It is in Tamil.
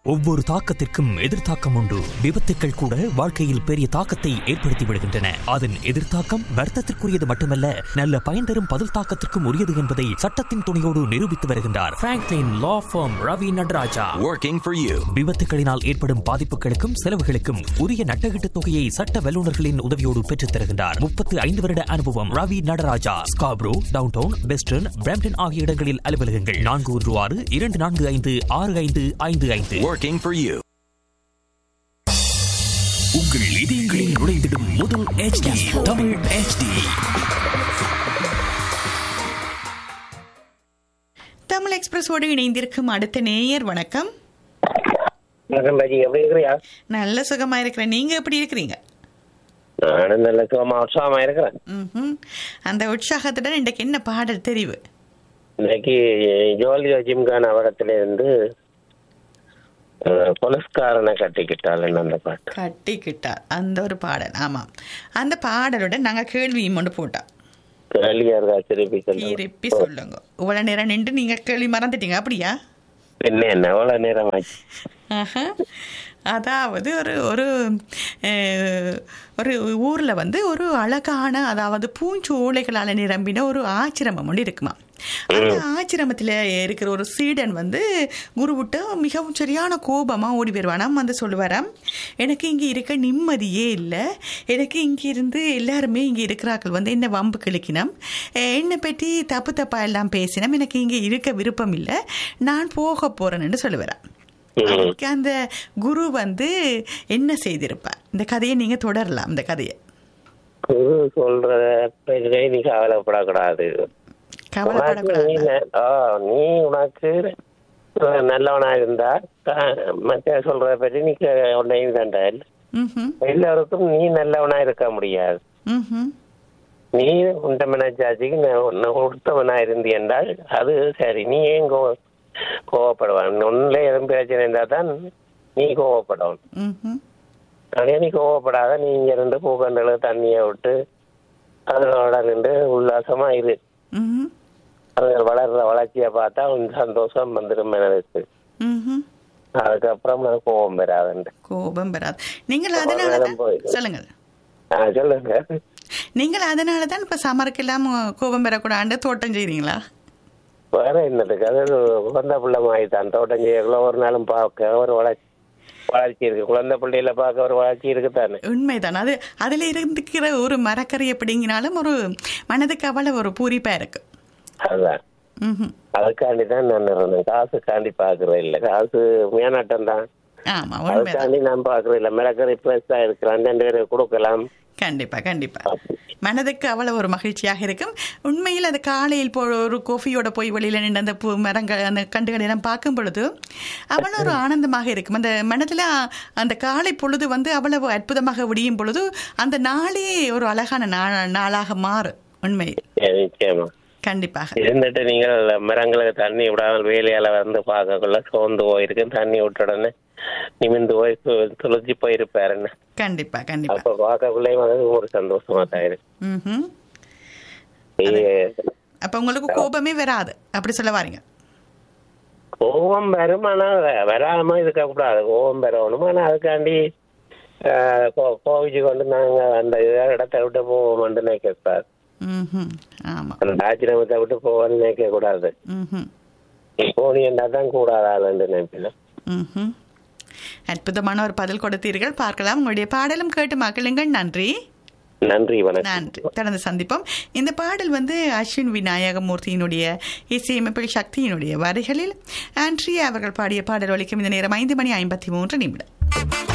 ஒவ்வொரு தாக்கத்திற்கும் எதிர்த்தாக்கம் உண்டு விபத்துக்கள் கூட வாழ்க்கையில் பெரிய தாக்கத்தை ஏற்படுத்தி விடுகின்றன அதன் எதிர்த்தாக்கம் வர்த்தத்திற்குரியது மட்டுமல்ல நல்ல பயன் தரும் பதில் தாக்கத்திற்கும் உரியது என்பதை சட்டத்தின் துணையோடு நிரூபித்து வருகின்றார் Franklin law firm Ravi Natarajah working for you. விபத்துகளினால் ஏற்படும் பாதிப்புகளுக்கும் செலவுகளுக்கும் உரிய நட்டகீட்டு தொகையை சட்ட வல்லுநர்களின் உதவியோடு பெற்றுத் தருகின்றார் முப்பத்து ஐந்து வருட அனுபவம் Ravi Natarajah Scarborough downtown western Brampton ஆகிய இடங்களில் அலுவலகங்கள் நான்கு ஒன்று ஆறு இரண்டு நான்கு ஐந்து ஆறு ஐந்து ஐந்து ஐந்து Working for you. உங்கள் இதயங்களில் நுழைந்திடும் முதல் HD தமிழ் HD தமிழ் எக்ஸ்பிரஸோடு இணைந்திருக்கும் அடுத்த நேயர் வணக்கம் வணக்கம் பாஜி எப்படி இருக்கிறியா நல்ல சுகமா இருக்கிறேன் நீங்க எப்படி இருக்கிறீங்க நானும் நல்ல சுகமா உற்சாகமா இருக்கிறேன் ம்ஹும். அந்த உற்சாகத்துடன் இன்றைக்கு என்ன பாடல் தெரிவு இன்னைக்கு ஜோலியோ ஜிம்கான் அவரத்துல இருந்து அஹ், புலஸ்காரனை கட்டிக்கிட்டாள் அந்த பாட்டு கட்டிக்கிட்டார் அந்த ஒரு பாடல் ஆமாம் அந்த பாடலுடன் நாங்க கேள்வியும் கொண்டு போட்டோம் கேள்வியா இருக்கா திருப்பி சொல்லுங்க. திருப்பி சொல்லுங்க இவ்வளவு நேரம் நின்று நீங்க கேள்வி மறந்துட்டீங்க அப்படியா என்ன என்ன எவ்வளவு நேரம் ஆச்சு ஆஹா. அதாவது ஒரு ஒரு அஹ், ஒரு ஊர்ல வந்து ஒரு அழகான அதாவது பூஞ்சோலைகளால் நிரம்பின ஒரு ஆச்சிரமம் ஒன்று இருக்குமா அந்த ஆச்சிரமத்தில் இருக்கிற ஒரு சீடன் வந்து குருவிட்ட மிகவும் சரியான கோபமா ஓடி வருவானாம் வந்து சொல்லுவாராம் எனக்கு இங்கே இருக்க நிம்மதியே இல்லை எனக்கு இங்கே இருந்து எல்லாருமே இங்கே இருக்கிறார்கள் வந்து என்ன வம்பு கிழக்கினம் என்னை பற்றி தப்பு தப்பா எல்லாம் பேசினோம் எனக்கு இங்கே இருக்க விருப்பம் இல்லை நான் போக போறேன்னு சொல்லுவாராம் அதுக்கு அந்த குரு வந்து என்ன செய்திருப்பார் இந்த கதையை நீங்க தொடரலாம் இந்த கதையை குரு சொல்றத பற்றி நீ கவலைப்படக்கூடாது உனக்கு கவலைப்படக்கூடாது நீ ந- ஆ, நீ உனக்கு நல்லவனா இருந்தா க- மத்த சொல்றத பற்றி நீ க- உன்னையும் கண்ட ம்ஹும், எல்லாருக்கும் நீ நல்லவனா இருக்க முடியாது ம்ஹும், நீ உண்ட மனச்சாட்சிக்கு உத்தமனா இருந்து என்றால் அது சரி நீ ஏன் கோ கோவப்படுவான் உன்னில எதுவும் பிரச்சனை இருந்தா தான் நீ கோவப்படணும் ம்ஹும், அதே நீ கோவப்படாத நீ இங்க இருந்து பூக்கண்டல தண்ணியை விட்டு அதனோட நின்று உல்லாசமா இரு ம்ஹும், அது வளர்ற வளர்ச்சியை பார்த்தா உன் சந்தோஷம் வந்துடும் மனதுக்கு ம்ஹும். அதுக்கப்புறம் நான் கோவம் வராதுண்டு கோபம் வராது நீங்கள் அதனால நேரம் தான் போயிடும். சொல்லுங்கள் ஆ, சொல்லுங்க நீங்கள் அதனால தான் இப்ப சமருக்கெல்லாம் கோபம் பெறக்கூடாண்டு தோட்டம் செய்றீங்களா வேற என்னதுக்கு அது குழந்தை பிள்ளை மாதிரி தான் தோட்டம் செய்யக்குள்ள ஒரு நாளும் பார்க்க ஒரு வளர்ச்சி வளர்ச்சி இருக்கு குழந்தை பிள்ளையில பார்க்க ஒரு வளர்ச்சி இருக்குதானே உண்மைதான் அது அதுல இருந்துக்கிற ஒரு மரக்கறி எப்படிங்கினாலும் ஒரு மனதுக்கு அவ்வளவு ஒரு பூரிப்பா இருக்கு அதுதான் ம்ஹும். அதுக்காண்டி தான் நான் இருந்தேன் காசுக்காண்டி பாக்குறது இல்ல காசு மேனாட்டம் தான் ஆமா உண்மைதான் அதுக்காண்டி நான் பாக்குறது இல்ல மிளகறி பிளஸா இருக்கிறான் ரெண்டு பேரும் கொடுக்கலாம் கண்டிப்பா கண்டிப்பா மனதுக்கு அவ்வளவு ஒரு மகிழ்ச்சியாக இருக்கும் உண்மையில் அது காலையில் போ ஒரு கோஃபியோட போய் வெளியில நின்று அந்த பூ மரங்கள் அந்த கண்டுகளை எல்லாம் பார்க்கும் பொழுது அவ்வளவு ஒரு ஆனந்தமாக இருக்கும் அந்த மனதுல அந்த காலை பொழுது வந்து அவ்வளவு அற்புதமாக விடியும் பொழுது அந்த நாளே ஒரு அழகான நா- நாளாக மாறும் உண்மையில் சரி, நிச்சயமா கண்டிப்பாக இருந்துட்டு நீங்கள் மரங்களுக்கு தண்ணி விடாமல் வேலையால வந்து பார்க்கக்குள்ள சோர்ந்து போயிருக்கு தண்ணி விட்ட உடனே நிமிந்து போய் து- துளிச்சு போயிருப்பாரு என்ன கண்டிப்பா கண்டிப்பா அப்ப பார்க்கக்குள்ளேயும் அது ஒரு சந்தோஷமா தான் இருக்கு ம்ஹும். ஏ- அப்ப உங்களுக்கு கோபமே வராது அப்படி சொல்ல வாரீங்க கோபம் வரும் ஆனா வ- வராம இருக்க கூடாது கோபம் வரணும் ஆனா அதுக்காண்டி ஆஹ், கோ- கோவிச்சு கொண்டு நாங்க அந்த இடத்தை விட்டு போவோம்னு நினைக்க கூடாது ம்ஹும். ஆமா அந்த ஆச்சிரமத்தை விட்டு போவோம்னு நினைக்க கூடாது ம்ஹும். போனியண்டா தான் கூடாதான்னு நினைப்பேன் ம்ஹும். அற்புதமான ஒரு பதில் கொடுத்தீர்கள் பார்க்கலாம் உங்களுடைய பாடலும் கேட்டு மக்களுங்கள் நன்றி நன்றி வணக்கம் நன்றி தொடர்ந்து சந்திப்போம் இந்த பாடல் வந்து அஸ்வின் விநாயகமூர்த்தியினுடைய இசையமைப்பில் சக்தியினுடைய வரிகளில் ஆண்ட்ரியா அவர்கள் பாடிய பாடல் ஒலிக்கும் இந்த நேரம் ஐந்து மணி ஐம்பத்தி மூன்று நிமிடம்